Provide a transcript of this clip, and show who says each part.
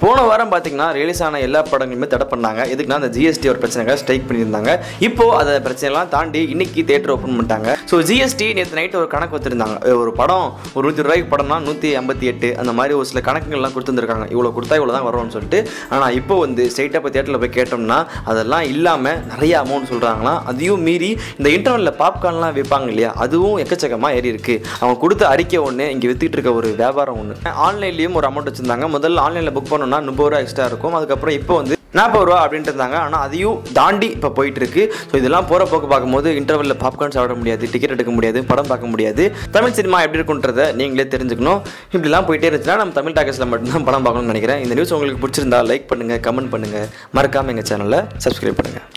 Speaker 1: போன வாரம் பார்த்தீங்கன்னா ரிலீஸ் ஆன எல்லா படங்களுமே தடை பண்ணாங்க எதுக்குன்னா அந்த ஜிஎஸ்டி ஒரு பிரச்சனைக்காக ஸ்ட்ரைக் பண்ணியிருந்தாங்க இப்போ அதை பிரச்சனைலாம் தாண்டி இன்னைக்கு தேட்டர் ஓப்பன் பண்ணிட்டாங்க ஸோ ஜிஎஸ்டி நேற்று நைட்டு ஒரு கணக்கு வச்சிருந்தாங்க ஒரு படம் ஒரு நூற்றி ரூபாய்க்கு படம்னா நூற்றி ஐம்பத்தி எட்டு அந்த மாதிரி ஒரு சில கணக்குகள்லாம் கொடுத்துருந்துருக்காங்க இவ்வளோ கொடுத்தா இவ்வளோ தான் வரும்னு சொல்லிட்டு ஆனால் இப்போ வந்து ஸ்ட்ரைட்டாக போய் தேட்டரில் போய் கேட்டோம்னா அதெல்லாம் இல்லாமல் நிறைய அமௌண்ட் சொல்கிறாங்களாம் அதையும் மீறி இந்த இன்டர்வலில் பாப்கார்ன்லாம் விற்பாங்க இல்லையா அதுவும் எக்கச்சக்கமாக ஏறி இருக்கு அவங்க கொடுத்த அறிக்கை ஒன்று இங்கே வித்துட்டு இருக்க ஒரு வியாபாரம் ஒன்று ஆன்லைன்லேயும் ஒரு அமௌண்ட் வச்சிருந்தாங்க முதல்ல ஆன்லைனில் புக் பண்ணோம்னா முப்பது ரூபா எக்ஸ்ட்ரா இருக்கும் அதுக்கப்புறம் இப்போ வந்து நாற்பது ரூபா அப்படின்ட்டு இருந்தாங்க ஆனால் அதையும் தாண்டி இப்போ போயிட்டு இருக்கு ஸோ இதெல்லாம் போகிற போக்கு பார்க்கும்போது இன்டர்வலில் பாப்கார்ன் சாப்பிட முடியாது டிக்கெட் எடுக்க முடியாது படம் பார்க்க முடியாது தமிழ் சினிமா எப்படி இருக்குன்றதை நீங்களே தெரிஞ்சுக்கணும் இப்படிலாம் போயிட்டே இருந்துச்சுன்னா நம்ம தமிழ் டாக்கஸில் மட்டும்தான் படம் பார்க்கணும்னு நினைக்கிறேன் இந்த நியூஸ் உங்களுக்கு பிடிச்சிருந்தா லைக் பண்ணுங்கள் கமெண்ட் பண்ணுங்கள் மறக்காமல் எங்கள் சேனலை சப்ஸ்கிரைப் பண்ணுங்கள்